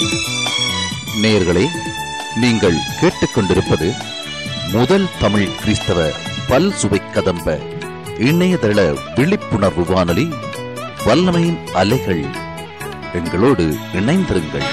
நேயர்களே நீங்கள் கேட்டுக்கொண்டிருப்பது முதல் தமிழ் கிறிஸ்தவ பல் சுவை கதம்ப இணையதள விழிப்புணர்வு வானொலி வல்லமையின் அலைகள் எங்களோடு இணைந்திருங்கள்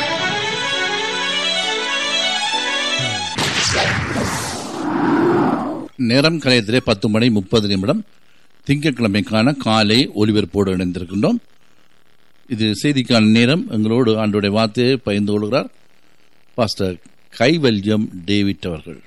நேரம் கலையத்திலே பத்து மணி முப்பது நிமிடம் திங்கட்கிழமைக்கான காலை ஒலிபரப்போடு இணைந்திருக்கின்றோம் இது செய்திக்கான நேரம் எங்களோடு ஆண்டுடைய வார்த்தையை பகிர்ந்து கொள்கிறார் பாஸ்டர் கைவல்யம் டேவிட் அவர்கள்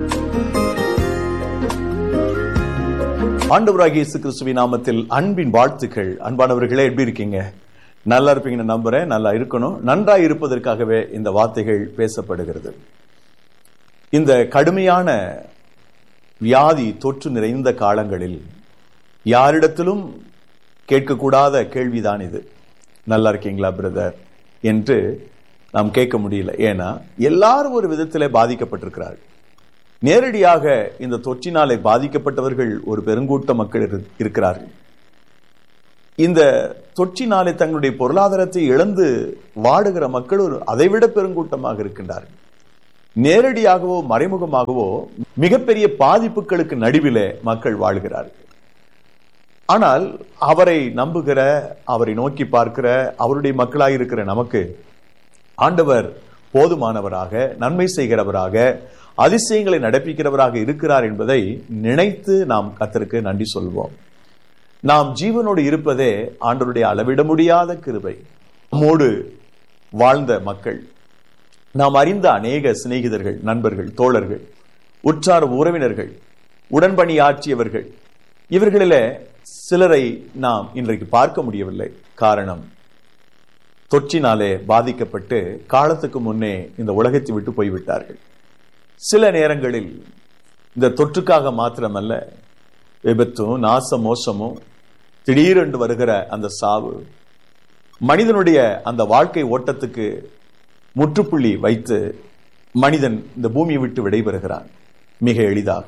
ஆண்டவராகிய இயேசு கிறிஸ்துவின் நாமத்தில் அன்பின் வாழ்த்துக்கள் அன்பானவர்களே எப்படி இருக்கீங்க நல்லா இருப்பீங்கன்னு நம்புறேன் நல்லா இருக்கணும் நன்றா இருப்பதற்காகவே இந்த வார்த்தைகள் பேசப்படுகிறது இந்த கடுமையான வியாதி தொற்று நிறைந்த காலங்களில் யாரிடத்திலும் கேட்கக்கூடாத கேள்விதான் இது நல்லா இருக்கீங்களா பிரதர் என்று நாம் கேட்க முடியல ஏன்னா எல்லாரும் ஒரு விதத்திலே பாதிக்கப்பட்டிருக்கிறார்கள் நேரடியாக இந்த தொற்றினாலே பாதிக்கப்பட்டவர்கள் ஒரு பெருங்கூட்ட மக்கள் இரு- இருக்கிறார்கள் இந்த தொற்றினாலே தங்களுடைய பொருளாதாரத்தை இழந்து வாடுகிற மக்கள் ஒரு அதைவிட பெருங்கூட்டமாக இருக்கின்றார்கள் நேரடியாகவோ மறைமுகமாகவோ மிகப்பெரிய பாதிப்புகளுக்கு நடுவிலே மக்கள் வாழ்கிறார்கள் ஆனால் அவரை நம்புகிற அவரை நோக்கி பார்க்கிற அவருடைய மக்களாக இருக்கிற நமக்கு ஆண்டவர் போதுமானவராக நன்மை செய்கிறவராக அதிசயங்களை நடப்பிக்கிறவராக இருக்கிறார் என்பதை நினைத்து நாம் கத்தருக்கு நன்றி சொல்வோம் நாம் ஜீவனோடு இருப்பதே ஆண்டவருடைய அளவிட முடியாத கிருபை நம்மோடு வாழ்ந்த மக்கள் நாம் அறிந்த அநேக சிநேகிதர்கள் நண்பர்கள் தோழர்கள் உற்றார் உறவினர்கள் உடன்பணியாற்றியவர்கள் இவர்களிலே சிலரை நாம் இன்றைக்கு பார்க்க முடியவில்லை காரணம் தொற்றினாலே பாதிக்கப்பட்டு காலத்துக்கு முன்னே இந்த உலகத்தை விட்டு போய்விட்டார்கள் சில நேரங்களில் இந்த தொற்றுக்காக மாத்திரமல்ல விபத்தும் நாச மோசமும் திடீரென்று வருகிற அந்த சாவு மனிதனுடைய அந்த வாழ்க்கை ஓட்டத்துக்கு முற்றுப்புள்ளி வைத்து மனிதன் இந்த பூமியை விட்டு விடைபெறுகிறான் மிக எளிதாக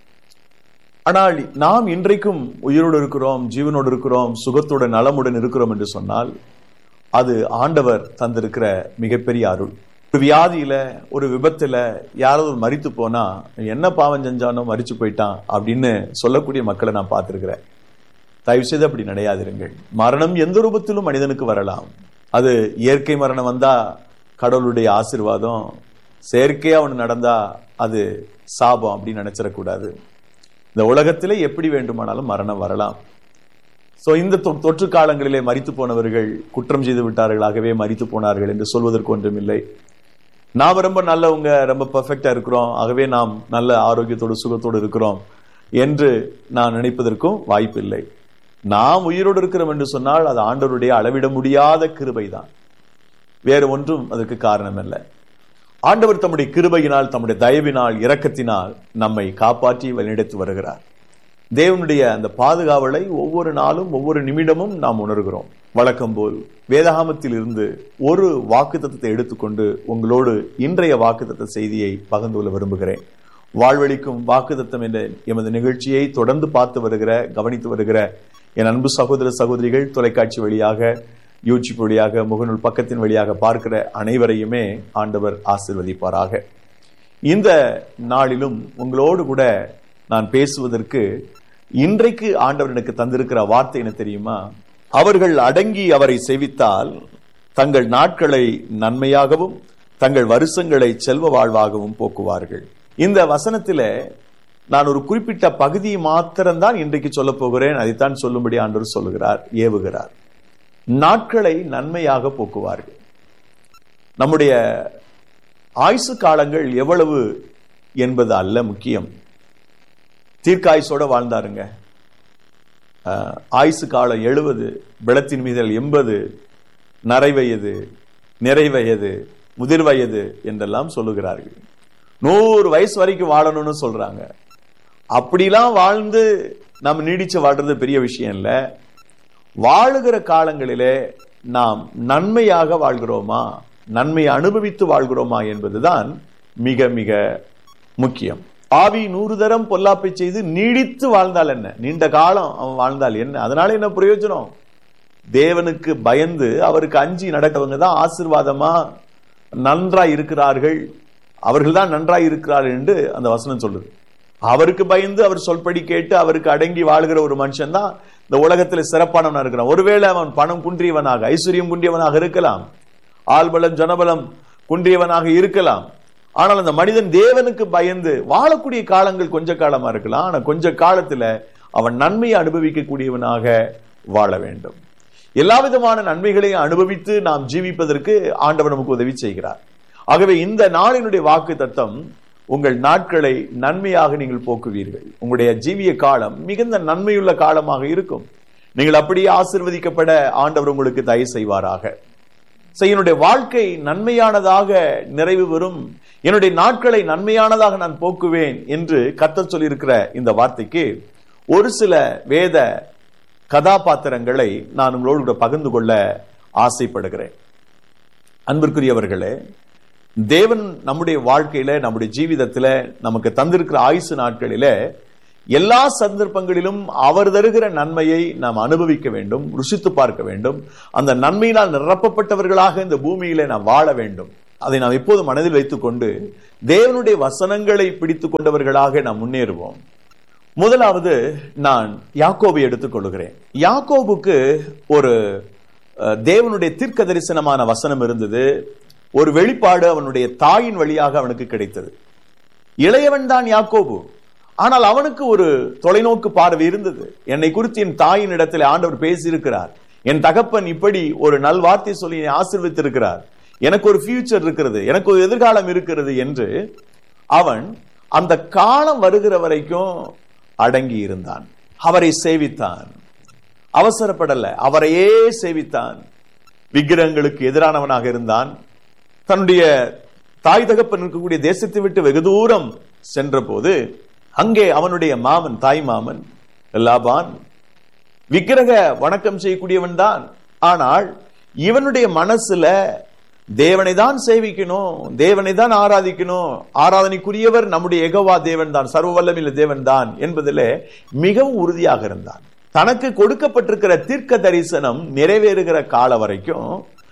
ஆனால் நாம் இன்றைக்கும் உயிரோடு இருக்கிறோம் ஜீவனோடு இருக்கிறோம் சுகத்துடன் நலமுடன் இருக்கிறோம் என்று சொன்னால் அது ஆண்டவர் தந்திருக்கிற மிகப்பெரிய அருள் ஒரு வியாதியில ஒரு விபத்துல யாராவது ஒரு மரித்து போனா என்ன பாவம் செஞ்சானோ மரிச்சு போயிட்டான் அப்படின்னு சொல்லக்கூடிய மக்களை நான் பார்த்திருக்கிறேன் தயவு செய்து அப்படி நினையாதிருங்கள் மரணம் எந்த ரூபத்திலும் மனிதனுக்கு வரலாம் அது இயற்கை மரணம் வந்தா கடவுளுடைய ஆசீர்வாதம் செயற்கையா ஒண்ணு நடந்தா அது சாபம் அப்படின்னு நினைச்சிடக்கூடாது இந்த உலகத்திலே எப்படி வேண்டுமானாலும் மரணம் வரலாம் சோ இந்த தொ- தொற்று காலங்களிலே மரித்து போனவர்கள் குற்றம் செய்து விட்டார்களாகவே மரித்து போனார்கள் என்று சொல்வதற்கு ஒன்றுமில்லை நாம் ரொம்ப நல்லவங்க ரொம்ப பெர்ஃபெக்டா இருக்கிறோம் ஆகவே நாம் நல்ல ஆரோக்கியத்தோடு சுகத்தோடு இருக்கிறோம் என்று நான் நினைப்பதற்கும் வாய்ப்பில்லை நாம் உயிரோடு இருக்கிறோம் என்று சொன்னால் அது ஆண்டவருடைய அளவிட முடியாத கிருபைதான் வேறு ஒன்றும் அதற்கு காரணம் அல்ல ஆண்டவர் தம்முடைய கிருபையினால் தம்முடைய தயவினால் இரக்கத்தினால் நம்மை காப்பாற்றி வழிநடத்தி வருகிறார் தேவனுடைய அந்த பாதுகாவலை ஒவ்வொரு நாளும் ஒவ்வொரு நிமிடமும் நாம் உணர்கிறோம் வழக்கம் போல் வேதாகமத்தில் இருந்து ஒரு வாக்குத்தத்தத்தை எடுத்துக்கொண்டு உங்களோடு இன்றைய வாக்குத்தத்த செய்தியை பகிர்ந்து கொள்ள விரும்புகிறேன் வாழ்வழிக்கும் வாக்குத்தத்தம் என்ற எமது நிகழ்ச்சியை தொடர்ந்து பார்த்து வருகிற கவனித்து வருகிற என் அன்பு சகோதர சகோதரிகள் தொலைக்காட்சி வழியாக யூடியூப் வழியாக முகநூல் பக்கத்தின் வழியாக பார்க்கிற அனைவரையுமே ஆண்டவர் ஆசிர்வதிப்பாராக இந்த நாளிலும் உங்களோடு கூட நான் பேசுவதற்கு இன்றைக்கு ஆண்டவர் எனக்கு தந்திருக்கிற வார்த்தை என்ன தெரியுமா அவர்கள் அடங்கி அவரை செவித்தால் தங்கள் நாட்களை நன்மையாகவும் தங்கள் வருஷங்களை செல்வ வாழ்வாகவும் போக்குவார்கள் இந்த வசனத்தில நான் ஒரு குறிப்பிட்ட பகுதியை மாத்திரம்தான் இன்றைக்கு சொல்ல போகிறேன் அதைத்தான் சொல்லும்படி ஆண்டவர் சொல்லுகிறார் ஏவுகிறார் நாட்களை நன்மையாக போக்குவார்கள் நம்முடைய ஆயுசு காலங்கள் எவ்வளவு என்பது அல்ல முக்கியம் தீர்க்காயுசோட வாழ்ந்தாருங்க ஆஹ், ஆயுசு காலம் எழுபது பிளத்தின் மீதல் எண்பது நரைவயது நிறைவயது முதிர் வயது என்றெல்லாம் சொல்லுகிறார்கள் நூறு வயசு வரைக்கும் வாழணும்னு சொல்றாங்க அப்படிலாம் வாழ்ந்து நம்ம நீடிச்சு வாழ்றது பெரிய விஷயம் இல்ல வாழுகிற காலங்களிலே நாம் நன்மையாக வாழ்கிறோமா நன்மையை அனுபவித்து வாழ்கிறோமா என்பதுதான் மிக மிக முக்கியம் ஆவி நூறு தரம் பொல்லாப்பை செய்து நீடித்து வாழ்ந்தால் என்ன நீண்ட காலம் அவன் வாழ்ந்தால் என்ன அதனால என்ன பிரயோஜனம் தேவனுக்கு பயந்து அவருக்கு அஞ்சி நடக்கிறவங்க தான் ஆசீர்வாதமா நன்றாய் இருக்கிறார்கள் அவர்கள்தான் நன்றாய் இருக்கிறார்கள் என்று அந்த வசனம் சொல்லுது அவருக்கு பயந்து அவர் சொல்படி கேட்டு அவருக்கு அடங்கி வாழ்கிற ஒரு மனுஷன் தான் இந்த உலகத்தில் சிறப்பானவனா இருக்கிறான் ஒருவேளை அவன் பணம் குன்றியவனாக ஐஸ்வர்யம் குன்றியவனாக இருக்கலாம் ஆள்பலம் ஜனபலம் குன்றியவனாக இருக்கலாம் ஆனால் அந்த மனிதன் தேவனுக்கு பயந்து வாழக்கூடிய காலங்கள் கொஞ்ச காலமா இருக்கலாம் ஆனா கொஞ்ச காலத்துல அவன் நன்மையை அனுபவிக்கக்கூடியவனாக வாழ வேண்டும் எல்லா விதமான நன்மைகளையும் அனுபவித்து நாம் ஜீவிப்பதற்கு ஆண்டவர் நமக்கு உதவி செய்கிறார் ஆகவே இந்த நாளினுடைய வாக்கு தத்தம் உங்கள் நாட்களை நன்மையாக நீங்கள் போக்குவீர்கள் உங்களுடைய ஜீவிய காலம் மிகுந்த நன்மையுள்ள காலமாக இருக்கும் நீங்கள் அப்படியே ஆசிர்வதிக்கப்பட ஆண்டவர் உங்களுக்கு தயவு செய்வாராக சோ, என்னுடைய வாழ்க்கை நன்மையானதாக நிறைவு பெறும் என்னுடைய நாட்களை நன்மையானதாக நான் போக்குவேன் என்று கர்த்தர் சொல்லியிருக்கிற இந்த வார்த்தைக்கு ஒரு சில வேத கதாபாத்திரங்களை நான் உங்களோடு கூட பகிர்ந்து கொள்ள ஆசைப்படுகிறேன் அன்பிற்குரியவர்களே தேவன் நம்முடைய வாழ்க்கையில நம்முடைய ஜீவிதத்துல நமக்கு தந்திருக்கிற ஆயுசு நாட்களில எல்லா சந்தர்ப்பங்களிலும் அவர் தருகிற நன்மையை நாம் அனுபவிக்க வேண்டும் ருசித்து பார்க்க வேண்டும் அந்த நன்மையினால் நிரப்பப்பட்டவர்களாக இந்த பூமியில நாம் வாழ வேண்டும் அதை நாம் எப்போது மனதில் வைத்துக்கொண்டு தேவனுடைய வசனங்களை பிடித்துக் கொண்டவர்களாக நாம் முன்னேறுவோம் முதலாவது நான் யாக்கோபை எடுத்துக்கொள்கிறேன் யாக்கோபுக்கு ஒரு அஹ், தேவனுடைய தீர்க்க தரிசனமான வசனம் இருந்தது ஒரு வெளிப்பாடு அவனுடைய தாயின் வழியாக அவனுக்கு கிடைத்தது இளையவன் தான் யாக்கோபு ஆனால் அவனுக்கு ஒரு தொலைநோக்கு பார்வை இருந்தது என்னை குறித்து என் தாயின் இடத்தில் ஆண்டவர் பேசியிருக்கிறார் என் தகப்பன் இப்படி ஒரு நல் வார்த்தை சொல்லி என்னை ஆசீர்வதித்திருக்கிறார் எனக்கு ஒரு ஃபியூச்சர் இருக்கிறது எனக்கு ஒரு எதிர்காலம் இருக்கிறது என்று அவன் அந்த காலம் வருகிற வரைக்கும் அடங்கி இருந்தான் அவரை சேவித்தான் அவசரப்படல அவரையே சேவித்தான் விக்கிரகங்களுக்கு எதிரானவனாக இருந்தான் தன்னுடைய தாய் தகப்பன் இருக்கக்கூடிய தேசத்தை விட்டு வெகு தூரம் சென்ற போது அங்கே அவனுடைய மாமன் தாய் மாமன் லாபான் விக்கிரக வணக்கம் செய்யக்கூடியவன் தான் ஆனால் இவனுடைய மனசுல தேவனை தான் சேவிக்கணும் தேவனை தான் ஆராதிக்கணும் ஆராதனைக்குரியவர் நம்முடைய எகவா தேவன் தான் சர்வ வல்லமில்ல தேவன் தான் என்பதிலே மிகவும் உறுதியாக இருந்தான் தனக்கு கொடுக்கப்பட்டிருக்கிற தீர்க்க தரிசனம் நிறைவேறுகிற கால வரைக்கும்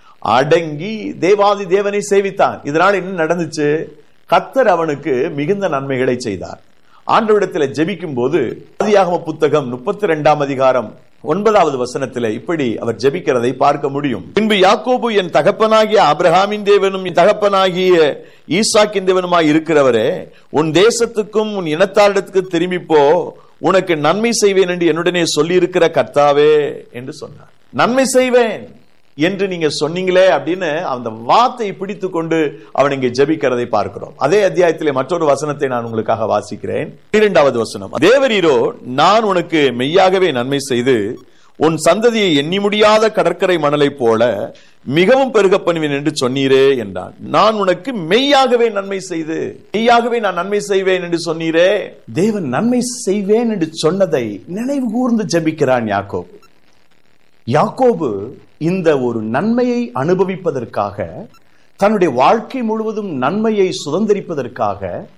அடங்கி தேவாதி தேவனை சேவித்தான் இதனால் என்ன நடந்துச்சு கத்தர் அவனுக்கு மிகுந்த நன்மைகளை செய்தார் ஆண்டவரிடத்தில் ஜெபிக்கும் போது ஆதியாகம புத்தகம் முப்பத்தி ரெண்டாம் அதிகாரம் ஒன்பதாவது வசனத்திலே இப்படி அவர் ஜெபிக்கிறதை பார்க்க முடியும் பின்பு யாக்கோபு என் தகப்பனாகிய ஆபிரகாமின் தேவனும் என் தகப்பனாகிய ஈசாக்கின் தேவனுமாய் இருக்கிறவரே உன் தேசத்துக்கும் உன் இனத்தாரிடத்துக்கு திரும்பி போ உனக்கு நன்மை செய்வேன் என்று என்னுடனே சொல்லியிருக்கிற கர்த்தாவே என்று சொன்னார் நன்மை செய்வேன் என்று நீங்க சொன்னீங்களே அப்படின்னு அந்த வார்த்தையை பிடித்து கொண்டு அவன் இங்கே ஜெபிக்கிறதை பார்க்கிறோம் அதே அத்தியாயத்திலே மற்றொரு வசனத்தை நான் உங்களுக்காக வாசிக்கிறேன் இரண்டாவது வசனம் தேவரீரோ நான் உனக்கு மெய்யாகவே நன்மை செய்து உன் சந்ததியை எண்ணி முடியாத கடற்கரை மணலை போல மிகவும் பெருக பண்ணுவேன் என்று சொன்னீரே என்றான் நான் உனக்கு மெய்யாகவே நன்மை செய்து மெய்யாகவே நான் நன்மை செய்வேன் என்று சொன்னீரே தேவன் நன்மை செய்வேன் என்று சொன்னதை நினைவு கூர்ந்து ஜெபிக்கிறான் யாக்கோபு யாக்கோபு இந்த ஒரு நன்மையை அனுபவிப்பதற்காக தன்னுடைய வாழ்க்கை முழுவதும் நன்மையை சுதந்திரிப்பதற்காக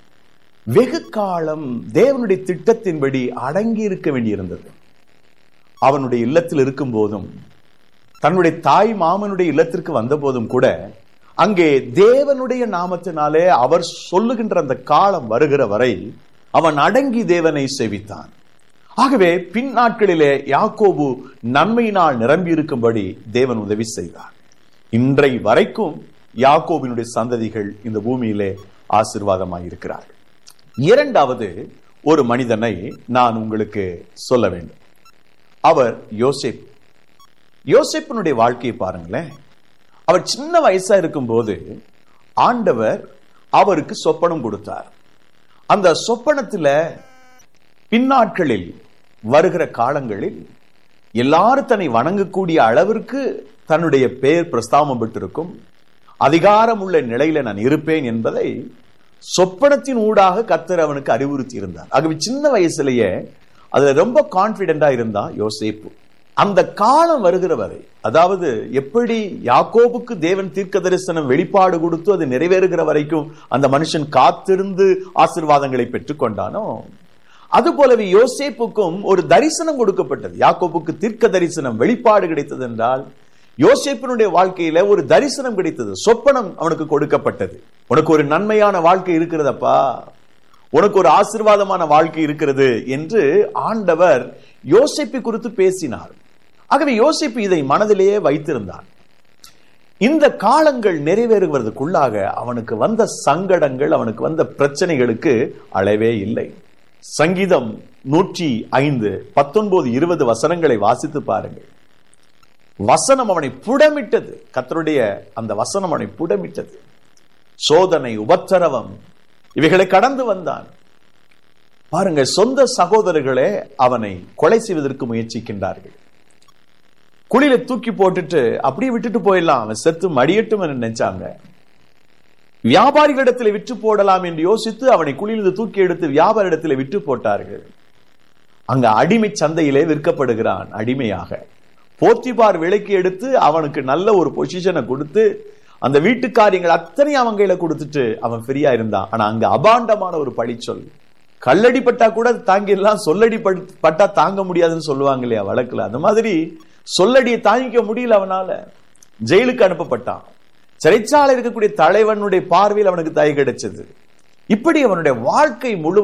வெகு காலம் தேவனுடைய திட்டத்தின்படி அடங்கி இருக்க வேண்டியிருந்தது அவனுடைய இல்லத்தில் இருக்கும் போதும் தன்னுடைய தாய் மாமனுடைய இல்லத்திற்கு வந்த போதும் கூட அங்கே தேவனுடைய நாமத்தினாலே அவர் சொல்லுகின்ற அந்த காலம் வருகிற வரை அவன் அடங்கி தேவனை சேவித்தான் ஆகவே பின் நாட்களிலே யாக்கோபு நன்மையினால் நிரம்பி இருக்கும்படி தேவன் உதவி செய்தார் இன்றை வரைக்கும் யாக்கோபினுடைய சந்ததிகள் இந்த பூமியிலே ஆசிர்வாதமாய் இருக்கிறார்கள் இரண்டாவது ஒரு மனிதனை நான் உங்களுக்கு சொல்ல வேண்டும் அவர் யோசேப் யோசேப்பினுடைய வாழ்க்கையை பாருங்களேன் அவர் சின்ன வயசா இருக்கும்போது ஆண்டவர் அவருக்கு சொப்பனம் கொடுத்தார் அந்த சொப்பனத்துல பின்னாட்களில் வருகிற காலங்களில் எல்லாரும் தன்னை வணங்கக்கூடிய அளவிற்கு தன்னுடைய பெயர் பிரஸ்தாபம் பெற்றிருக்கும் அதிகாரம் உள்ள நிலையில நான் இருப்பேன் என்பதை சொப்பனத்தின் ஊடாக கத்தர் அவனுக்கு அறிவுறுத்தி இருந்தார் ஆகவே சின்ன வயசுலயே அதுல ரொம்ப கான்பிடென்டா இருந்தா யோசேப்பு அந்த காலம் வருகிற வரை அதாவது எப்படி யாக்கோபுக்கு தேவன் தீர்க்க தரிசனம் வெளிப்பாடு கொடுத்து அது நிறைவேறுகிற வரைக்கும் அந்த மனுஷன் காத்திருந்து ஆசிர்வாதங்களை பெற்றுக்கொண்டானோ அது போலவே யோசேப்புக்கும் ஒரு தரிசனம் கொடுக்கப்பட்டது யாக்கோபுக்கு தீர்க்க தரிசனம் வெளிப்பாடு கிடைத்தது என்றால் யோசேப்பினுடைய வாழ்க்கையில ஒரு தரிசனம் கிடைத்தது சொப்பனம் அவனுக்கு கொடுக்கப்பட்டது உனக்கு ஒரு நன்மையான வாழ்க்கை இருக்கிறதப்பா உனக்கு ஒரு ஆசீர்வாதமான வாழ்க்கை இருக்கிறது என்று ஆண்டவர் யோசிப்பை குறித்து பேசினார் ஆகவே யோசிப்பு இதை மனதிலேயே வைத்திருந்தான் இந்த காலங்கள் நிறைவேறுவதற்குள்ளாக அவனுக்கு வந்த சங்கடங்கள் அவனுக்கு வந்த பிரச்சனைகளுக்கு அளவே இல்லை சங்கீதம் நூற்றி ஐந்து பத்தொன்பது இருபது வசனங்களை வாசித்து பாருங்கள் வசனம் அவனை புடமிட்டது கத்தருடைய அந்த வசனம் அவனை புடமிட்டது சோதனை உபத்திரவம் இவைகளை கடந்து வந்தான் பாருங்க சொந்த சகோதரர்களே அவனை கொலை செய்வதற்கு முயற்சிக்கின்றார்கள் குழியில தூக்கி போட்டுட்டு அப்படியே விட்டுட்டு போயிடலாம் அவன் செத்து மடியட்டும் என்று நினைச்சாங்க வியாபாரிகளிடத்தில் விற்று போடலாம் என்று யோசித்து அவனை குழியிலிருந்து தூக்கி எடுத்து வியாபார இடத்துல விற்று போட்டார்கள் அங்க அடிமை சந்தையிலே விற்கப்படுகிறான் அடிமையாக போத்திபார் விலைக்கு எடுத்து அவனுக்கு நல்ல ஒரு பொசிஷனை கொடுத்து அந்த வீட்டு காரியங்கள் அத்தனை அவன் கையில கொடுத்துட்டு அவன் ஃப்ரீயா இருந்தான் ஆனா அங்க அபாண்டமான ஒரு பழிச்சொல் கல்லடி பட்டா கூட தாங்கிடலாம் சொல்லடி பட்- பட்டா தாங்க முடியாதுன்னு சொல்லுவாங்க இல்லையா வழக்குல அந்த மாதிரி சொல்லடியை தாங்கிக்க முடியல அவனால ஜெயிலுக்கு அனுப்பப்பட்டான் சிறைச்சாலை இருக்கக்கூடிய தலைவனுடைய பார்வையில் அவனுக்கு தய கிடைச்சது இப்படி அவனுடைய வாழ்க்கை முழு